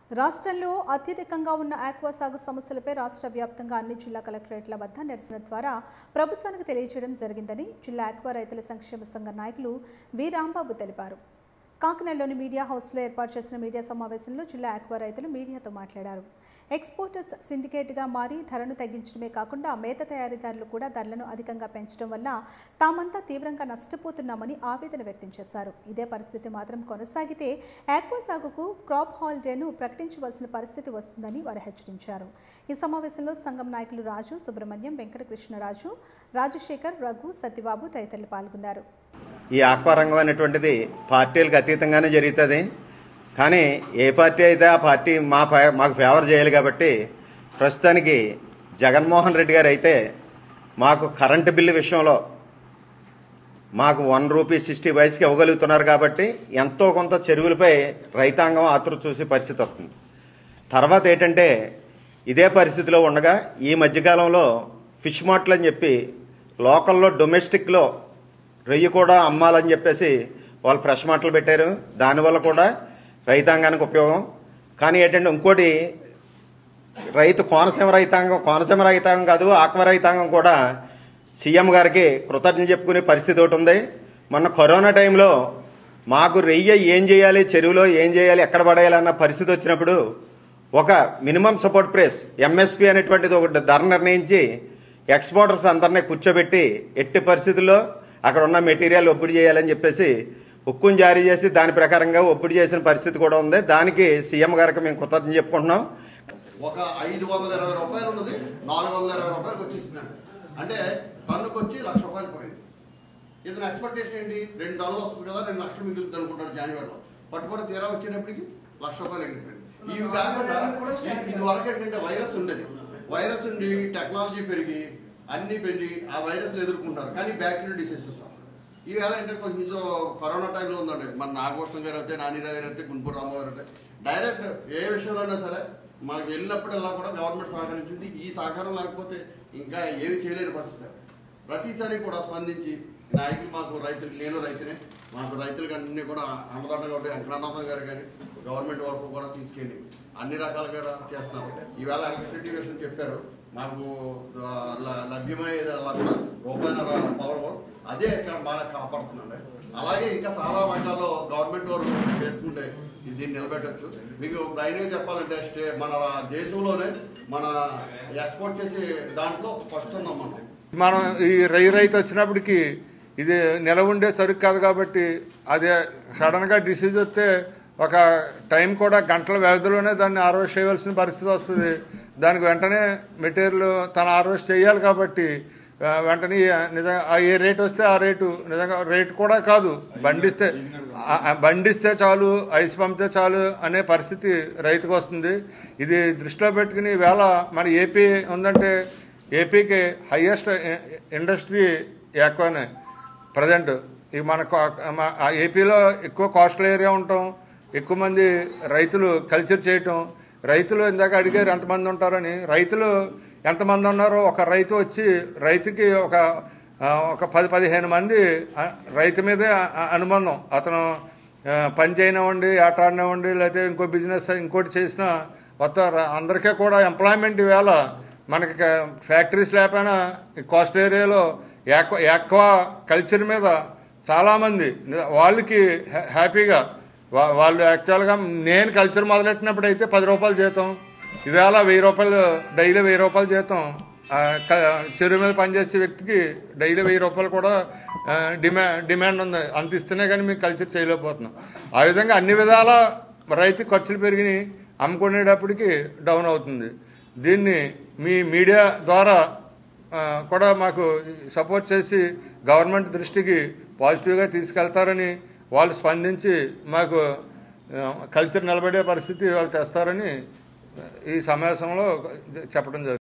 రాష్ట్రంలో అత్యధికంగా ఉన్న ఆక్వా సాగు సమస్యలపై రాష్ట్ర వ్యాప్తంగా అన్ని జిల్లా కలెక్టరేట్ల వద్ద నిరసన ద్వారా ప్రభుత్వానికి తెలియజేయడం జరిగిందని జిల్లా ఆక్వా రైతుల సంక్షేమ సంఘ నాయకులు వి రాంబాబు తెలిపారు కాకినాడలోని మీడియా హౌస్లో ఏర్పాటు చేసిన మీడియా సమావేశంలో జిల్లా ఆక్వా రైతులు మీడియాతో మాట్లాడారు ఎక్స్పోర్టర్స్ సిండికేట్గా మారి ధరను తగ్గించడమే కాకుండా మేత తయారీదారులు కూడా ధరలను అధికంగా పెంచడం వల్ల తామంతా తీవ్రంగా నష్టపోతున్నామని ఆవేదన వ్యక్తం చేశారు ఇదే పరిస్థితి మాత్రం కొనసాగితే ఆక్వా సాగుకు క్రాప్ హాలిడేను ప్రకటించవలసిన పరిస్థితి వస్తుందని వారు హెచ్చరించారు ఈ సమావేశంలో సంఘం నాయకులు రాజు సుబ్రహ్మణ్యం వెంకటకృష్ణరాజు రాజశేఖర్ రఘు సత్యబాబు తదితరులు పాల్గొన్నారు ఈ ఆక్వా రంగం అనేటువంటిది పార్టీలకు అతీతంగానే జరుగుతుంది కానీ ఏ పార్టీ అయితే ఆ పార్టీ మా ఫే- మాకు ఫేవర్ చేయాలి కాబట్టి ప్రస్తుతానికి జగన్మోహన్ రెడ్డి గారు అయితే మాకు కరెంటు బిల్లు విషయంలో మాకు వన్ రూపీ సిక్స్టీ వయసుకి ఇవ్వగలుగుతున్నారు కాబట్టి ఎంతో కొంత చెరువులపై రైతాంగం ఆతురు చూసే పరిస్థితి వస్తుంది తర్వాత ఏంటంటే ఇదే పరిస్థితిలో ఉండగా ఈ మధ్యకాలంలో ఫిష్ మార్ట్లు అని చెప్పి లోకల్లో డొమెస్టిక్లో రొయ్యి కూడా అమ్మాలని చెప్పేసి వాళ్ళు ఫ్రెష్ మార్ట్లు పెట్టారు దానివల్ల కూడా రైతాంగానికి ఉపయోగం కానీ ఏంటంటే ఇంకోటి రైతు కోనసీమ రైతాంగం కోనసీమ రైతాంగం కాదు ఆక్వ రైతాంగం కూడా సీఎం గారికి కృతజ్ఞత చెప్పుకునే పరిస్థితి ఒకటి ఉంది మొన్న కరోనా టైంలో మాకు రెయ్య ఏం చేయాలి చెరువులో ఏం చేయాలి ఎక్కడ పడేయాలన్న పరిస్థితి వచ్చినప్పుడు ఒక మినిమం సపోర్ట్ ప్రైస్ ఎంఎస్పి అనేటువంటిది ఒక ధర నిర్ణయించి ఎక్స్పోర్టర్స్ అందరినీ కూర్చోబెట్టి ఎట్టి పరిస్థితుల్లో అక్కడ ఉన్న మెటీరియల్ ఒప్పుడు చేయాలని చెప్పేసి హుక్కును జారీ చేసి దాని ప్రకారంగా ఒప్పుడు చేసిన పరిస్థితి కూడా ఉంది దానికి సీఎం గారికి మేము కృతజ్ఞత చెప్పుకుంటున్నాం ఒక ఐదు వందల ఇరవై రూపాయలు ఉన్నది నాలుగు వందల ఇరవై రూపాయలకు వచ్చేస్తున్నాడు అంటే టన్నుకు వచ్చి లక్ష రూపాయలు పోయింది ఇతను ఎక్స్పెక్టేషన్ ఏంటి రెండు టన్నులు వస్తుంది కదా రెండు లక్షలు మిగులుతుంది అనుకుంటాడు జనవరిలో పట్టుబడి తీరా వచ్చేటప్పటికి లక్ష రూపాయలు ఎగిరిపోయింది ఇవి కాకుండా ఇది- ఇది వరకు ఏంటంటే వైరస్ ఉండేది వైరస్ ఉండి టెక్నాలజీ పెరిగి అన్ని పెరిగి ఆ వైరస్ ఎదుర్కొంటారు కానీ బ్యాక్టీరియా డిసీజెస్ ఈవేళ ఏంటంటే కొంచెం కరోనా టైంలో ఉందండి మన నాగభూషణం గారు అయితే నానిరావు గారు అయితే గుంటూరు రామారావు గారు అయితే డైరెక్ట్ ఏ విషయంలో అయినా సరే మనకు వెళ్ళినప్పుడల్లా కూడా గవర్నమెంట్ సహకరించింది ఈ సహకారం లేకపోతే ఇంకా ఏమి చేయలేని పరిస్థితి ప్రతిసారి కూడా స్పందించి నాయకులు మాకు రైతులు నేను రైతునే మాకు రైతులకు అన్ని కూడా అన్నదండగా ఉంటే వెంకటనాథం గారు కానీ గవర్నమెంట్ వరకు కూడా తీసుకెళ్ళి అన్ని రకాలుగా చేస్తున్నాం ఈవేళ ఎలక్ట్రిసిటీ విషయం చెప్పారు మాకు ఆ, ల- లభ్యమయ్యేది అలా కూడా రూపాయన్నర పవర్ బోర్డ్ అదే ఇక్కడ బాగా కాపాడుతుందండి అలాగే ఇంకా చాలా రంగాల్లో గవర్నమెంట్ వారు చేసుకుంటే ఇది దీన్ని నిలబెట్టచ్చు మీకు ప్రైన్గా చెప్పాలంటే స్టే మన దేశంలోనే మన ఎక్స్పోర్ట్ చేసే దాంట్లో ఫస్ట్ ఉన్నాం మనం మనం ఈ రై రైతు వచ్చినప్పటికి ఇది నిలవ ఉండే సరుకు కాదు కాబట్టి అదే సడన్గా డిసీజ్ వస్తే ఒక టైం కూడా గంటల వ్యవధిలోనే దాన్ని హార్వెస్ట్ చేయవలసిన పరిస్థితి వస్తుంది దానికి వెంటనే మెటీరియల్ తన హార్వెస్ట్ చేయాలి కాబట్టి ఆ, వెంటనే నిజంగా ఆ ఏ రేట్ వస్తే ఆ రేటు నిజంగా రేట్ కూడా కాదు బండిస్తే ఆ- ఆ బండిస్తే చాలు ఐస్ పంపితే చాలు అనే పరిస్థితి రైతుకు వస్తుంది ఇది దృష్టిలో పెట్టుకుని వేళ మన ఏపీ ఉందంటే ఏపీకి హయ్యెస్ట్ ఇండస్ట్రీ ఎక్కువనే ప్రజెంట్ ఇక మన కా- మా- ఆ ఏపీలో ఎక్కువ కోస్టల్ ఏరియా ఉండటం ఎక్కువ మంది రైతులు కల్చర్ చేయటం రైతులు ఇందాక అడిగారు ఎంతమంది ఉంటారని రైతులు ఎంతమంది ఉన్నారో ఒక రైతు వచ్చి రైతుకి ఒక ఆ, ఒక పది పదిహేను మంది ఆ, రైతు మీదే ఆ- అనుబంధం అతను ఆ, పని చేయనివ్వండి ఆట ఆడినివ్వండి లేకపోతే ఇంకో బిజినెస్ ఇంకోటి చేసిన మొత్తం ర- అందరికీ కూడా ఎంప్లాయ్మెంట్ ఈవేళ మనకి క- ఫ్యాక్టరీస్ లేకపోయినా ఈ కోస్ట్ ఏరియాలో ఎక్కువ ఎక్కువ కల్చర్ మీద చాలామంది వాళ్ళకి హ్యా- హ్యాపీగా వా- వాళ్ళు యాక్చువల్గా నేను కల్చర్ మొదలెట్టినప్పుడు అయితే పది రూపాయలు జీతం ఈవేళ వెయ్యి రూపాయలు డైలీ వెయ్యి రూపాయలు జీతం ఆ, క- చెరువు మీద పనిచేసే వ్యక్తికి డైలీ వెయ్యి రూపాయలు కూడా ఆ, డిమా డిమాండ్ ఉంది అంత ఇస్తేనే కానీ మీకు కల్చర్ చేయలేకపోతున్నాం ఆ విధంగా అన్ని విధాల రైతు ఖర్చులు పెరిగినాయి అమ్ముకునేటప్పటికి డౌన్ అవుతుంది దీన్ని మీ మీడియా ద్వారా ఆ, కూడా మాకు సపోర్ట్ చేసి గవర్నమెంట్ దృష్టికి పాజిటివ్గా తీసుకెళ్తారని వాళ్ళు స్పందించి మాకు ఆ, కల్చర్ నిలబడే పరిస్థితి వాళ్ళు తెస్తారని ఈ సమావేశంలో చెప్పడం జరుగుతుంది